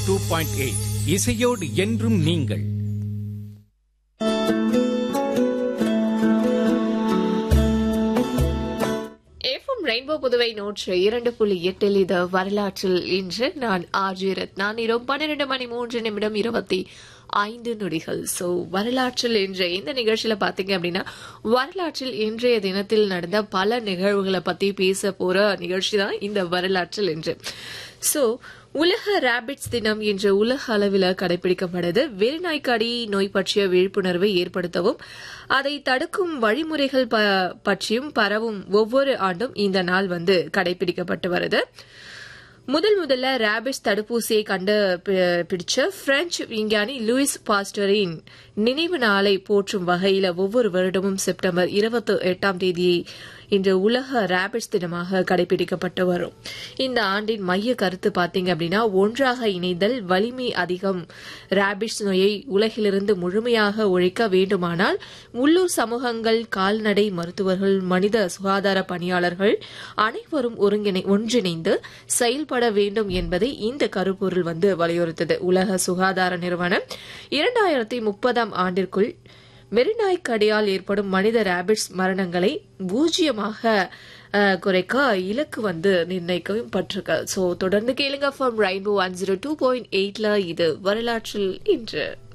two point eight இசையோடு என்றும் நீங்கள் எஃப்எம் ரெயின்போ புதுவை நூற்று இரண்டு புள்ளி எட்டில் இது வரலாற்றில் இன்று நான் ஆர்ஜி ரத்னான் இரவு பன்னிரண்டு மணி மூன்று நிமிடம் இருபத்தி ஐந்து நொடிகள் சோ வரலாற்றில் இன்று இந்த நிகழ்ச்சியில பாத்தீங்க அப்படின்னா வரலாற்றில் இன்றைய தினத்தில் நடந்த பல நிகழ்வுகளை பத்தி பேச போற நிகழ்ச்சி தான் இந்த வரலாற்றில் இன்று சோ உலக ரேபிட்ஸ் தினம் இன்று உலக அளவில் கடைபிடிக்கப்படுது வெறிநாய்க்கடி நோய் பற்றிய விழிப்புணர்வை ஏற்படுத்தவும் அதை தடுக்கும் வழிமுறைகள் ப- பற்றியும் பரவும் ஒவ்வொரு ஆண்டும் இந்த நாள் வந்து கடைபிடிக்கப்பட்டு வருது முதல் முதல்ல ரேபிட்ஸ் தடுப்பூசியை கண்டு பி- பிடிச்ச பிரெஞ்சு விஞ்ஞானி லூயிஸ் பாஸ்டரின் நினைவு நாளை போற்றும் வகையில ஒவ்வொரு வருடமும் செப்டம்பர் இருபத்தி எட்டாம் தேதியை இன்று உலக ரேபிட்ஸ் தினமாக கடைபிடிக்கப்பட்டு வரும் இந்த ஆண்டின் மைய கருத்து பாத்தீங்க அப்படின்னா ஒன்றாக இணைதல் வலிமை அதிகம் ரேபிட்ஸ் நோயை உலகிலிருந்து முழுமையாக ஒழிக்க வேண்டுமானால் உள்ளூர் சமூகங்கள் கால்நடை மருத்துவர்கள் மனித சுகாதார பணியாளர்கள் அனைவரும் ஒருங்கிணை ஒன்றிணைந்து செயல்பட வேண்டும் என்பதை இந்த கருப்பொருள் வந்து வலியுறுத்தது உலக சுகாதார நிறுவனம் இரண்டாயிரத்தி முப்பதாம் ஆண்டிற்குள் மெரிநாய்க்கடியால் ஏற்படும் மனித ரேபிட்ஸ் மரணங்களை பூஜ்ஜியமாக அஹ், குறைக்க இலக்கு வந்து நிர்ணயிக்கவும் பட்டிருக்கு சோ தொடர்ந்து கேளுங்க from rainbow one zero two point எயிட்ல இது வரலாற்றில் இன்று